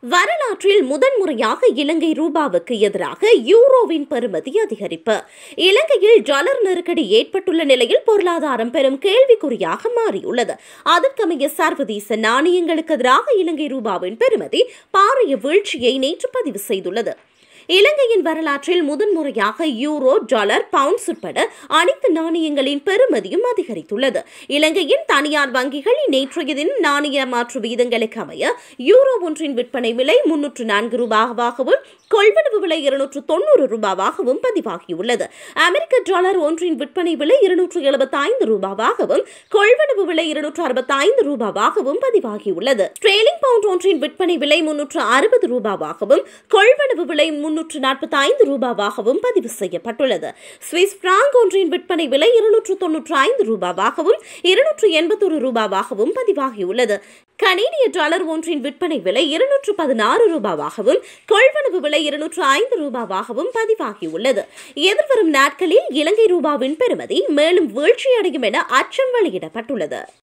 வரலாற்றில் முதன்முறையாக இலங்கை ரூபாவுக்கு எதிராக யூரோவின் பெறுமதி அதிகரிப்பு இலங்கையில் டாலர் நெருக்கடி ஏற்பட்டுள்ள நிலையில் பொருளாதாரம் பெரும் கேள்விக்குறியாக மாறியுள்ளது அதற்கமைய சர்வதேச நாணயங்களுக்கு எதிராக இலங்கை ரூபாவின் பெறுமதி பாரிய வீழ்ச்சியை நேற்று பதிவு செய்துள்ளது இலங்கையின் வரலாற்றில் முதன்முறையாக யூரோ டாலர் பவுண்ட்ஸ் உட்பட அனைத்து நாணயங்களின் பெறுமதியும் அதிகரித்துள்ளது இலங்கையின் தனியார் வங்கிகள் நேற்றைய தினம் நாணய மாற்று வீதங்களுக்கு அமைய யூரோ ஒன்றின் விற்பனை விலை முன்னூற்று நான்கு ரூபாவாகவும் கொள்வனவு விலை இருநூற்று தொண்ணூறு ரூபாவாகவும் பதிவாகியுள்ளது அமெரிக்க டாலர் ஒன்றின் விற்பனை விலை இருநூற்று எழுபத்தி ஐந்து ரூபாவாகவும் கொள்வனவு விலை இருநூற்று அறுபத்தி ஐந்து ரூபாவாகவும் பதிவாகியுள்ளது ஸ்ட்ரேலிங் பவுண்ட் ஒன்றின் விற்பனை விலை முன்னூற்று அறுபது ரூபாவாகவும் கொள்வனவு விலை முன்னூற்று நாற்பத்தி ஐந்து ரூபாவாகவும் பதிவு செய்யப்பட்டுள்ளது சுவிஸ் பிராங்க் ஒன்றின் விற்பனை விலை இருநூற்று தொன்னூற்று ஐந்து ரூபாவாகவும் இருநூற்று எண்பத்தொரு ரூபாவாகவும் பதிவாகியுள்ளது கனேடிய டாலர் ஒன்றின் விற்பனை விலை இருநூற்று பதினாறு ரூபாவாகவும் கொள்வனவு விலை இருநூற்று ஐந்து ரூபாவாகவும் பதிவாகியுள்ளது எதிர்வரும் நாட்களில் இலங்கை ரூபாவின் பெறுமதி மேலும் வீழ்ச்சியடையும் என அச்சம் வெளியிடப்பட்டுள்ளது